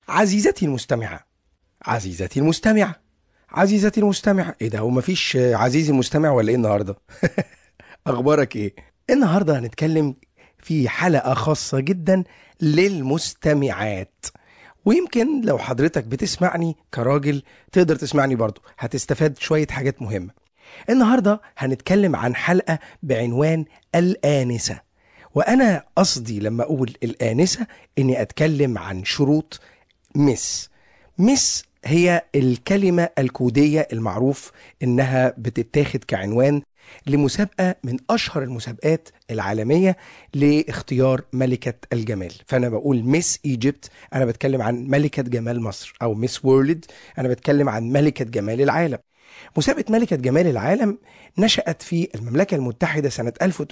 عزيزتي المستمعة عزيزتي المستمعة عزيزتي المستمعة ايه ده هو مفيش عزيزي المستمع ولا ايه النهاردة اخبارك ايه النهاردة هنتكلم في حلقة خاصة جدا للمستمعات ويمكن لو حضرتك بتسمعني كراجل تقدر تسمعني برضو هتستفاد شوية حاجات مهمة النهاردة هنتكلم عن حلقة بعنوان الآنسة وأنا قصدي لما أقول الآنسة إني أتكلم عن شروط مس مس هي الكلمة الكودية المعروف إنها بتتاخد كعنوان لمسابقة من أشهر المسابقات العالمية لاختيار ملكة الجمال فأنا بقول ميس إيجيبت أنا بتكلم عن ملكة جمال مصر أو ميس وورلد أنا بتكلم عن ملكة جمال العالم مسابقة ملكة جمال العالم نشأت في المملكة المتحدة سنة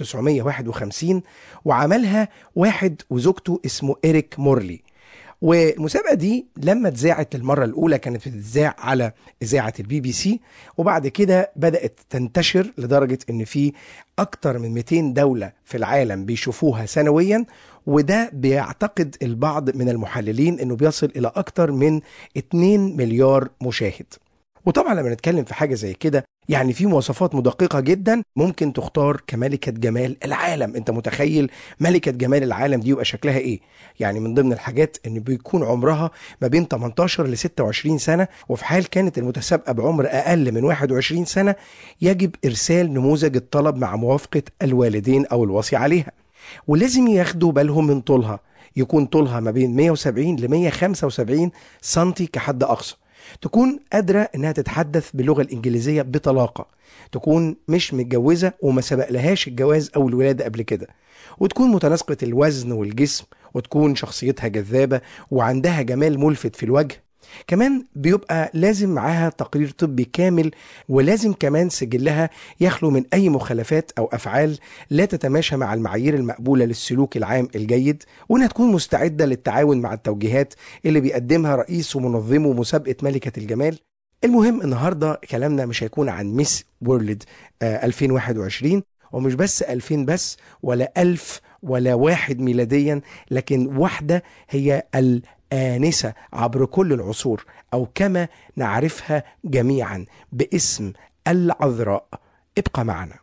1951 وعملها واحد وزوجته اسمه إيريك مورلي والمسابقة دي لما اتذاعت للمرة الأولى كانت بتتذاع على إذاعة البي بي سي وبعد كده بدأت تنتشر لدرجة إن في أكتر من 200 دولة في العالم بيشوفوها سنويا وده بيعتقد البعض من المحللين إنه بيصل إلى أكتر من 2 مليار مشاهد وطبعا لما نتكلم في حاجه زي كده يعني في مواصفات مدققه جدا ممكن تختار كملكه جمال العالم انت متخيل ملكه جمال العالم دي يبقى شكلها ايه يعني من ضمن الحاجات ان بيكون عمرها ما بين 18 ل 26 سنه وفي حال كانت المتسابقه بعمر اقل من 21 سنه يجب ارسال نموذج الطلب مع موافقه الوالدين او الوصي عليها ولازم ياخدوا بالهم من طولها يكون طولها ما بين 170 ل 175 سنتي كحد اقصى تكون قادرة إنها تتحدث باللغة الإنجليزية بطلاقة تكون مش متجوزة وما سبقلهاش الجواز أو الولادة قبل كده وتكون متناسقة الوزن والجسم وتكون شخصيتها جذابة وعندها جمال ملفت في الوجه كمان بيبقى لازم معاها تقرير طبي كامل ولازم كمان سجلها يخلو من أي مخالفات أو أفعال لا تتماشى مع المعايير المقبولة للسلوك العام الجيد وإنها تكون مستعدة للتعاون مع التوجيهات اللي بيقدمها رئيس ومنظمو مسابقة ملكة الجمال المهم النهاردة كلامنا مش هيكون عن ميس وورلد آه 2021 ومش بس 2000 بس ولا 1000 ولا واحد ميلاديا لكن واحدة هي الآنسة عبر كل العصور أو كما نعرفها جميعا باسم العذراء ابقى معنا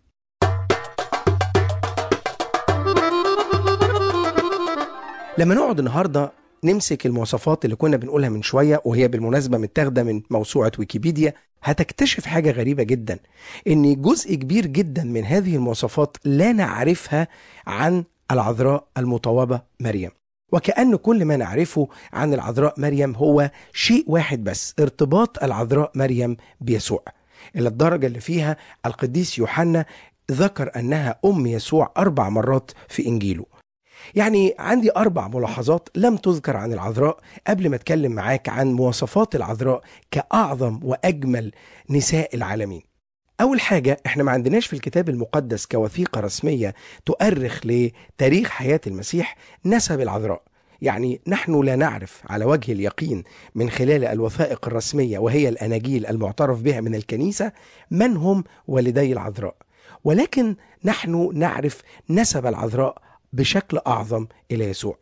لما نقعد النهارده نمسك المواصفات اللي كنا بنقولها من شويه وهي بالمناسبه متاخده من موسوعه ويكيبيديا هتكتشف حاجه غريبه جدا ان جزء كبير جدا من هذه المواصفات لا نعرفها عن العذراء المطوبه مريم وكأن كل ما نعرفه عن العذراء مريم هو شيء واحد بس ارتباط العذراء مريم بيسوع إلى الدرجة اللي فيها القديس يوحنا ذكر أنها أم يسوع أربع مرات في إنجيله يعني عندي أربع ملاحظات لم تذكر عن العذراء قبل ما أتكلم معاك عن مواصفات العذراء كأعظم وأجمل نساء العالمين أول حاجة إحنا ما عندناش في الكتاب المقدس كوثيقة رسمية تؤرخ لتاريخ حياة المسيح نسب العذراء يعني نحن لا نعرف على وجه اليقين من خلال الوثائق الرسمية وهي الأناجيل المعترف بها من الكنيسة من هم والدي العذراء ولكن نحن نعرف نسب العذراء بشكل أعظم إلى يسوع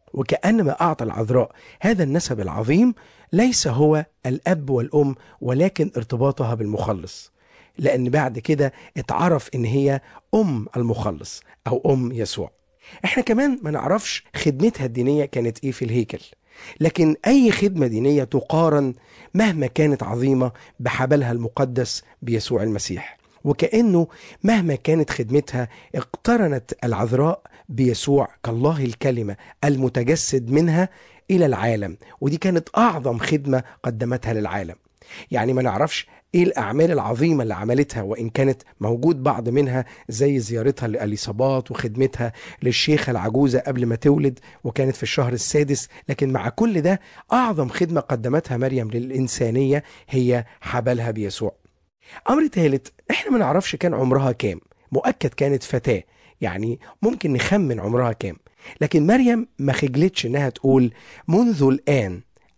وكأنما أعطى العذراء هذا النسب العظيم ليس هو الأب والأم ولكن ارتباطها بالمخلص لأن بعد كده اتعرف إن هي أم المخلص أو أم يسوع احنا كمان ما نعرفش خدمتها الدينية كانت ايه في الهيكل لكن اي خدمة دينية تقارن مهما كانت عظيمة بحبلها المقدس بيسوع المسيح وكأنه مهما كانت خدمتها اقترنت العذراء بيسوع كالله الكلمة المتجسد منها إلى العالم ودي كانت أعظم خدمة قدمتها للعالم يعني ما نعرفش ايه الاعمال العظيمه اللي عملتها وان كانت موجود بعض منها زي زيارتها لاليصابات وخدمتها للشيخه العجوزه قبل ما تولد وكانت في الشهر السادس لكن مع كل ده اعظم خدمه قدمتها مريم للانسانيه هي حبلها بيسوع امر ثالث احنا ما نعرفش كان عمرها كام مؤكد كانت فتاه يعني ممكن نخمن عمرها كام لكن مريم ما خجلتش انها تقول منذ الان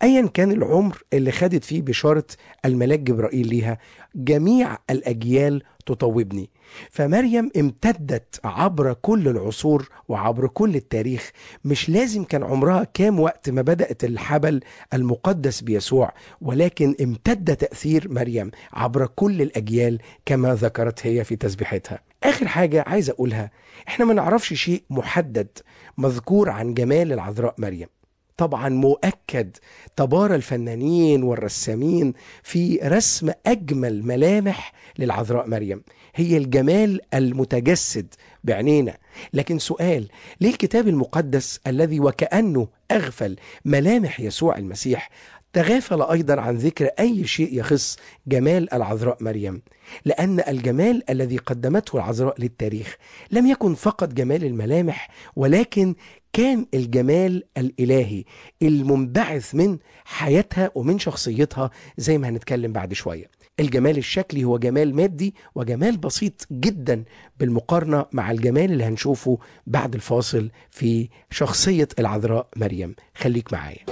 ايا كان العمر اللي خدت فيه بشاره الملاك جبرائيل ليها جميع الاجيال تطوبني فمريم امتدت عبر كل العصور وعبر كل التاريخ مش لازم كان عمرها كام وقت ما بدأت الحبل المقدس بيسوع ولكن امتد تأثير مريم عبر كل الأجيال كما ذكرت هي في تسبيحتها آخر حاجة عايز أقولها احنا ما نعرفش شيء محدد مذكور عن جمال العذراء مريم طبعا مؤكد تبارى الفنانين والرسامين في رسم اجمل ملامح للعذراء مريم هي الجمال المتجسد بعينينا لكن سؤال ليه الكتاب المقدس الذي وكانه اغفل ملامح يسوع المسيح تغافل ايضا عن ذكر اي شيء يخص جمال العذراء مريم لان الجمال الذي قدمته العذراء للتاريخ لم يكن فقط جمال الملامح ولكن كان الجمال الالهي المنبعث من حياتها ومن شخصيتها زي ما هنتكلم بعد شويه الجمال الشكلي هو جمال مادي وجمال بسيط جدا بالمقارنه مع الجمال اللي هنشوفه بعد الفاصل في شخصيه العذراء مريم خليك معايا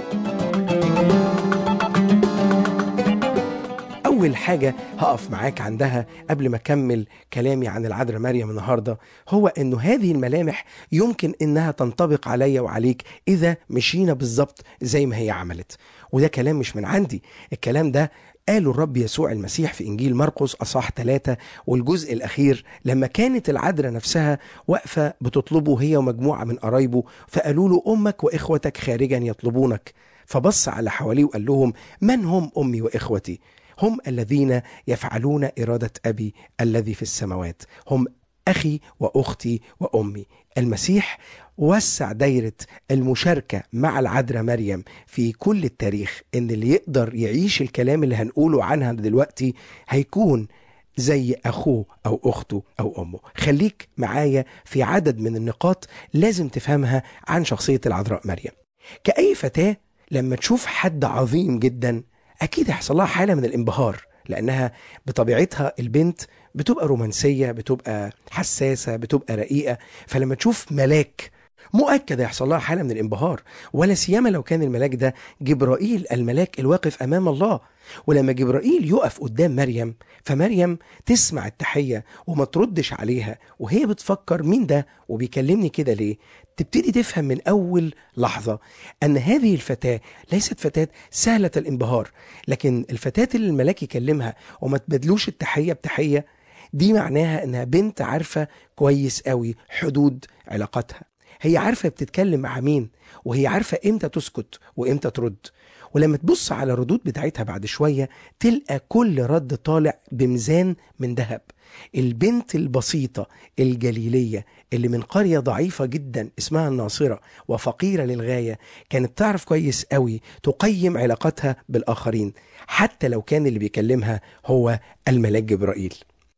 أول حاجة هقف معاك عندها قبل ما أكمل كلامي عن العذراء مريم النهاردة هو إنه هذه الملامح يمكن إنها تنطبق عليا وعليك إذا مشينا بالظبط زي ما هي عملت وده كلام مش من عندي الكلام ده قاله الرب يسوع المسيح في إنجيل مرقس أصح ثلاثة والجزء الأخير لما كانت العذراء نفسها واقفة بتطلبه هي ومجموعة من قرايبه فقالوا له أمك وإخوتك خارجا يطلبونك فبص على حواليه وقال لهم من هم أمي وإخوتي هم الذين يفعلون إرادة أبي الذي في السماوات هم أخي وأختي وأمي المسيح وسع دايرة المشاركة مع العذراء مريم في كل التاريخ إن اللي يقدر يعيش الكلام اللي هنقوله عنها دلوقتي هيكون زي أخوه أو أخته أو أمه خليك معايا في عدد من النقاط لازم تفهمها عن شخصية العذراء مريم كأي فتاة لما تشوف حد عظيم جدا اكيد هيحصل لها حاله من الانبهار لانها بطبيعتها البنت بتبقى رومانسيه بتبقى حساسه بتبقى رقيقه فلما تشوف ملاك مؤكد هيحصل لها حاله من الانبهار ولا سيما لو كان الملاك ده جبرائيل الملاك الواقف امام الله ولما جبرائيل يقف قدام مريم فمريم تسمع التحيه وما تردش عليها وهي بتفكر مين ده وبيكلمني كده ليه تبتدي تفهم من اول لحظه ان هذه الفتاه ليست فتاه سهله الانبهار لكن الفتاه اللي الملاك يكلمها وما تبدلوش التحيه بتحيه دي معناها انها بنت عارفه كويس قوي حدود علاقاتها هي عارفه بتتكلم مع مين وهي عارفه امتى تسكت وامتى ترد ولما تبص على الردود بتاعتها بعد شويه تلقى كل رد طالع بميزان من ذهب البنت البسيطة الجليلية اللي من قرية ضعيفة جدا اسمها الناصرة وفقيرة للغاية كانت تعرف كويس قوي تقيم علاقتها بالآخرين حتى لو كان اللي بيكلمها هو الملاك جبرائيل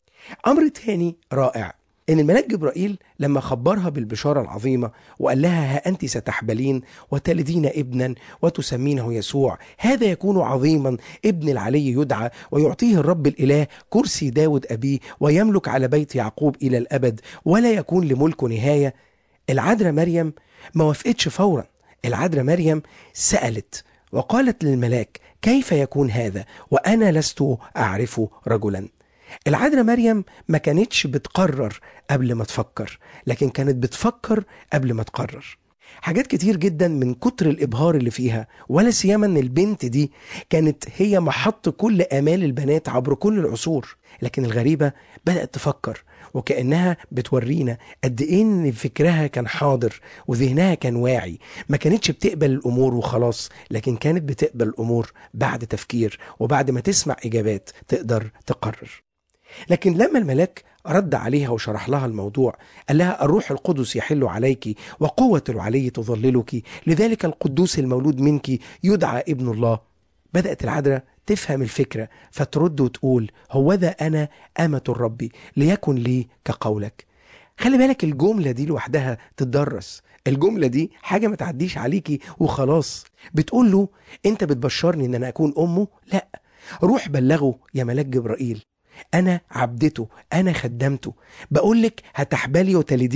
أمر تاني رائع ان الملاك جبرائيل لما خبرها بالبشاره العظيمه وقال لها ها انت ستحبلين وتلدين ابنا وتسمينه يسوع هذا يكون عظيما ابن العلي يدعى ويعطيه الرب الاله كرسي داود ابيه ويملك على بيت يعقوب الى الابد ولا يكون لملكه نهايه العذراء مريم ما وافقتش فورا العذراء مريم سالت وقالت للملاك كيف يكون هذا وانا لست اعرف رجلا العذراء مريم ما كانتش بتقرر قبل ما تفكر لكن كانت بتفكر قبل ما تقرر حاجات كتير جدا من كتر الابهار اللي فيها ولا سيما ان البنت دي كانت هي محط كل امال البنات عبر كل العصور لكن الغريبه بدات تفكر وكانها بتورينا قد ايه ان فكرها كان حاضر وذهنها كان واعي ما كانتش بتقبل الامور وخلاص لكن كانت بتقبل الامور بعد تفكير وبعد ما تسمع اجابات تقدر تقرر لكن لما الملاك رد عليها وشرح لها الموضوع قال لها الروح القدس يحل عليك وقوة العلي تظللك لذلك القدوس المولود منك يدعى ابن الله بدأت العذراء تفهم الفكرة فترد وتقول هو ذا أنا أمة الرب ليكن لي كقولك خلي بالك الجملة دي لوحدها تتدرس الجملة دي حاجة ما تعديش عليكي وخلاص بتقول له انت بتبشرني ان انا اكون امه لا روح بلغه يا ملاك جبرائيل انا عبدته انا خدمته بقول لك هتحبلي وتلديه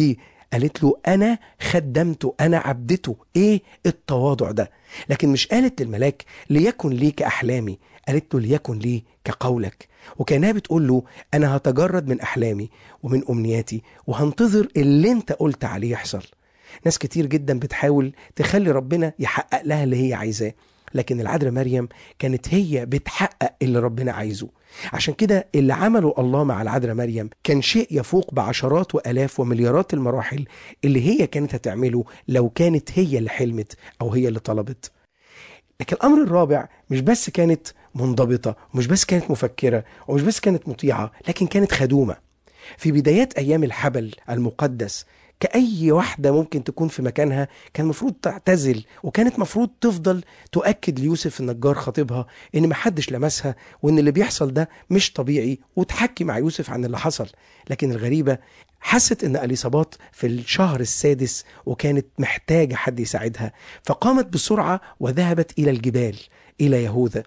قالت له أنا خدمته أنا عبدته إيه التواضع ده لكن مش قالت للملاك ليكن لي كأحلامي قالت له ليكن لي كقولك وكانها بتقول له أنا هتجرد من أحلامي ومن أمنياتي وهنتظر اللي أنت قلت عليه يحصل ناس كتير جدا بتحاول تخلي ربنا يحقق لها اللي هي عايزاه لكن العذراء مريم كانت هي بتحقق اللي ربنا عايزه عشان كده اللي عمله الله مع العذراء مريم كان شيء يفوق بعشرات والاف ومليارات المراحل اللي هي كانت هتعمله لو كانت هي اللي حلمت او هي اللي طلبت لكن الامر الرابع مش بس كانت منضبطه ومش بس كانت مفكره ومش بس كانت مطيعه لكن كانت خدومه في بدايات ايام الحبل المقدس كأي واحدة ممكن تكون في مكانها كان المفروض تعتزل وكانت مفروض تفضل تؤكد ليوسف النجار خطيبها ان محدش لمسها وان اللي بيحصل ده مش طبيعي وتحكي مع يوسف عن اللي حصل لكن الغريبة حست ان اليصابات في الشهر السادس وكانت محتاجة حد يساعدها فقامت بسرعة وذهبت الى الجبال الى يهوذا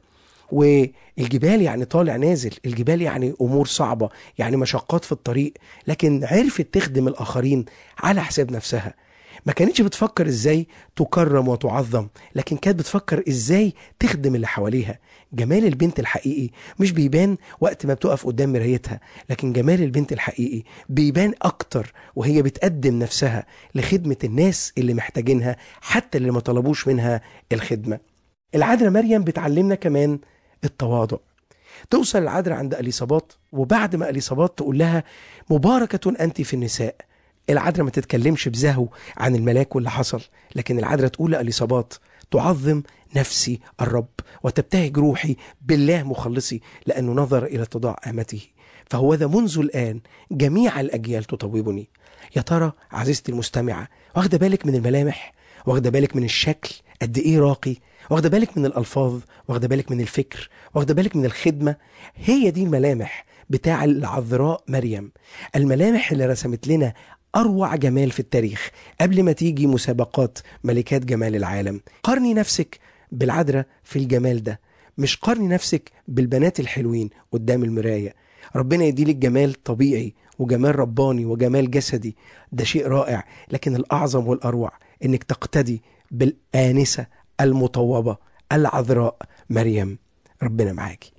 والجبال يعني طالع نازل الجبال يعني امور صعبه يعني مشقات في الطريق لكن عرفت تخدم الاخرين على حساب نفسها ما كانتش بتفكر ازاي تكرم وتعظم لكن كانت بتفكر ازاي تخدم اللي حواليها جمال البنت الحقيقي مش بيبان وقت ما بتقف قدام مرايتها لكن جمال البنت الحقيقي بيبان اكتر وهي بتقدم نفسها لخدمة الناس اللي محتاجينها حتى اللي ما طلبوش منها الخدمة العذراء مريم بتعلمنا كمان التواضع توصل العذراء عند اليصابات وبعد ما اليصابات تقول لها مباركة أنت في النساء العذراء ما تتكلمش بزهو عن الملاك واللي حصل لكن العذراء تقول لاليصابات تعظم نفسي الرب وتبتهج روحي بالله مخلصي لأنه نظر إلى اتضاع آمته فهو ذا منذ الآن جميع الأجيال تطوبني يا ترى عزيزتي المستمعة واخدة بالك من الملامح واخدة بالك من الشكل قد إيه راقي واخدة بالك من الألفاظ واخدة بالك من الفكر واخدة بالك من الخدمة هي دي الملامح بتاع العذراء مريم الملامح اللي رسمت لنا أروع جمال في التاريخ قبل ما تيجي مسابقات ملكات جمال العالم قارني نفسك بالعذراء في الجمال ده مش قارني نفسك بالبنات الحلوين قدام المراية ربنا يديلك جمال طبيعي وجمال رباني وجمال جسدي ده شيء رائع لكن الأعظم والأروع إنك تقتدي بالآنسة المطوبة العذراء مريم ربنا معاكي